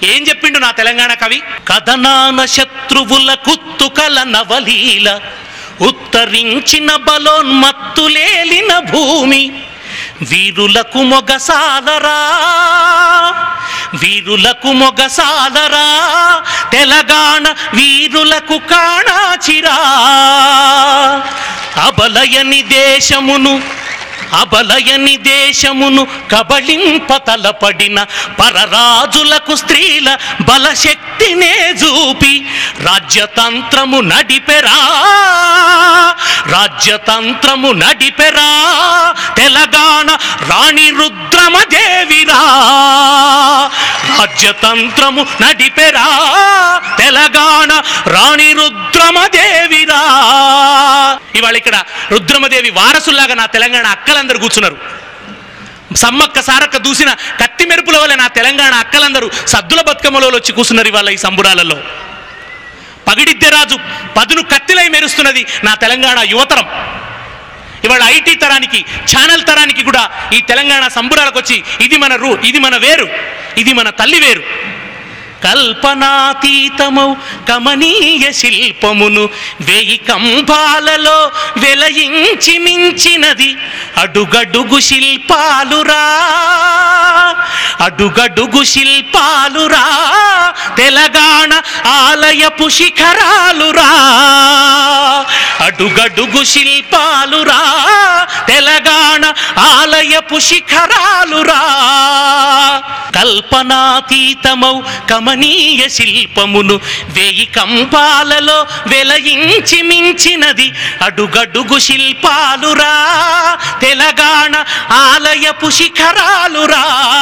ఏం చెప్పిండు నా తెలంగాణ కవి కథనాన శత్రువుల కుత్తుకల నవలీల ఉత్తరించిన బలోన్మత్తులేలిన భూమి వీరులకు మొగసాలరా వీరులకు మొగసాలరా తెలంగాణ వీరులకు కాణాచిరా అబలయని దేశమును అబలయని దేశమును కబళింప తలపడిన పరరాజులకు స్త్రీల బలశక్తినే చూపి రాజ్యతంత్రము నడిపెరా రాజ్యతంత్రము నడిపెరా తెలంగాణ రాణి రుద్రమదేవిరా రాజ్యతంత్రము నడిపెరా తెలంగాణ రాణి రుద్రమదేవిరా ఇవాళ ఇక్కడ రుద్రమదేవి వారసుల్లాగా నా తెలంగాణ అక్కలందరూ కూర్చున్నారు సమ్మక్క సారక్క దూసిన కత్తి మెరుపుల వల్ల నా తెలంగాణ అక్కలందరూ సద్దుల బతుకమ్మలో వచ్చి కూర్చున్నారు ఇవాళ ఈ సంబురాలలో పగిడిద్దెరాజు పదును కత్తిలై మెరుస్తున్నది నా తెలంగాణ యువతరం ఇవాళ ఐటీ తరానికి ఛానల్ తరానికి కూడా ఈ తెలంగాణ సంబురాలకు వచ్చి ఇది మన రూ ఇది మన వేరు ఇది మన తల్లి వేరు కల్పనాతీతమౌ కమనీయ శిల్పమును వేయి కంబాలలో వెలయించి మించినది అడుగడుగు శిల్పాలురా అడుగడుగు శిల్పాలురా తెలంగాణ ఆలయపు శిఖరాలురా అడుగడుగు శిల్పాలురా తెలంగాణ ఆలయపు శిఖరాలురా కల్పనాతీతమౌ కమనీయ శిల్పమును వేయి కంపాలలో వెలయించి మించినది అడుగడుగు శిల్పాలురా తెలంగాణ ఆలయపు శిఖరాలురా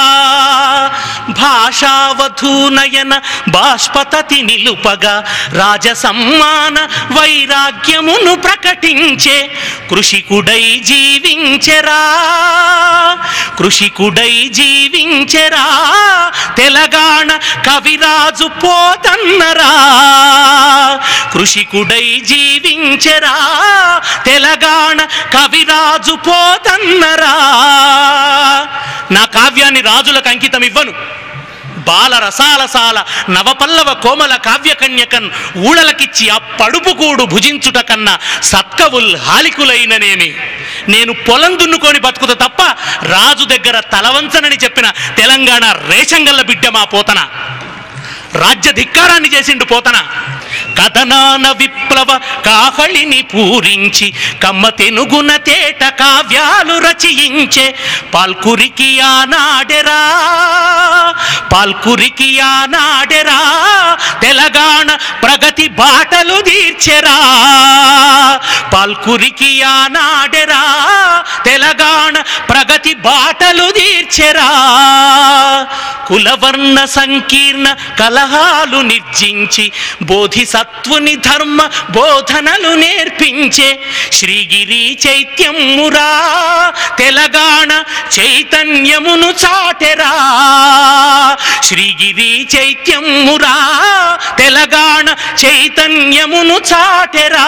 భాషావధూనయన బాష్పతతి నిలుపగా రాజసమ్మాన వైరాగ్యమును ప్రకటించే కృషికుడై జీవించెరా కృషికుడై జీవించెరా తెలంగాణ కవిరాజు పోతన్నరా కృషికుడై జీవించెరా తెలంగాణ కవిరాజు పోతన్నరా నా కావ్యాన్ని రాజులకు అంకితం ఇవ్వను బాల రసాలసాల నవపల్లవ కోమల కావ్యకన్యకన్ ఊళలకిచ్చి ఆ పడుపుకూడు భుజించుట కన్నా సత్కవుల్ హాలికులైననేమి నేను పొలం దున్నుకొని బతుకుత తప్ప రాజు దగ్గర తలవంచనని చెప్పిన తెలంగాణ రేషంగల్ల బిడ్డ మా పోతన రాజ్య ధిక్కారాన్ని చేసిండు పోతన కథనాన విప్లవ కాహళిని పూరించి కమ్మ తెనుగున తేట కావ్యాలు రచయించే పాల్కురికి ఆనాడెరా పాల్కురికి ఆనాడెరా తెలంగాణ ప్రగతి బాటలు తీర్చెరా పాల్కురికి ఆనాడెరా తెలంగాణ ప్రగతి బాటలు తీర్చెరా కులవర్ణ సంకీర్ణ కలహాలు నిర్జించి బోధిసత్వుని ధర్మ బోధనలు నేర్పించే శ్రీగిరి చైత్యమురా తెలంగాణ చైతన్యమును చాటెరా శ్రీగిరి చైత్యమురా తెలంగాణ చైతన్యమును చాటెరా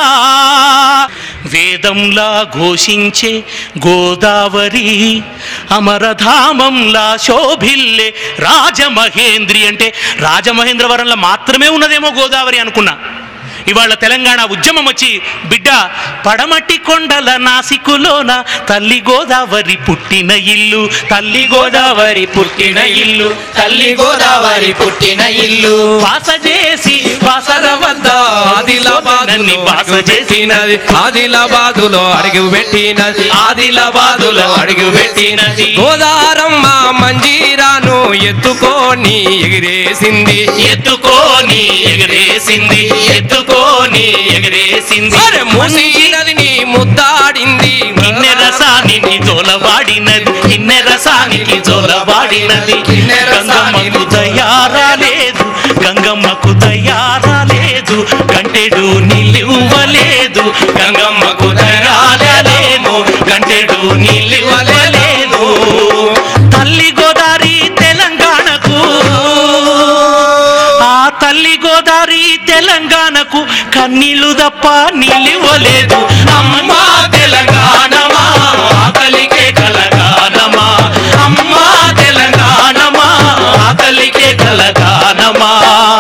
వేదంలా ఘోషించే గోదావరి అమరధామంలా శోభిల్లే రాజమహేంద్రి అంటే రాజమహేంద్రవరంలో మాత్రమే ఉన్నదేమో గోదావరి అనుకున్నా ఇవాళ తెలంగాణ ఉద్యమం వచ్చి బిడ్డ పడమటి కొండల నాసికులోన తల్లి గోదావరి పుట్టిన ఇల్లు తల్లి గోదావరి పుట్టిన ఇల్లు తల్లి గోదావరి పుట్టిన ఇల్లు వాస చేసి వాసర వద్ద ఆదిలాబాద్ నన్ను వాస చేసినది ఆదిలాబాదులో అడుగు పెట్టినది ఆదిలాబాదులో అడుగు పెట్టినది గోదారమ్మ మంజీరాను ఎత్తుకొని ఎగిరేసింది ఎత్తుకోని ఎగరేసింది ఎత్తుకోని ఎగరేసింది అరే మూసీ నదిని ముద్దాడింది కిన్నె రసానికి జోలవాడినది కిన్నె రసానికి జోలవాడినది గంగమ్మకు దయారా లేదు గంగమ్మకు దయారా లేదు గంటెడు నిలువలేదు గంగమ్మకు దయారా లేదు గంటెడు నిలువలేదు తల్లి గోదారి తెలంగాణకు ఆ తల్లి గోదారి తెలంగాణకు కన్నీళ్లు తప్ప నిలివలేదు అమ్మా తెలంగాణమా ఆకలికే కలగానమా అమ్మా తెలంగాణమా ఆకలికే కలగానమా ప్రాణమా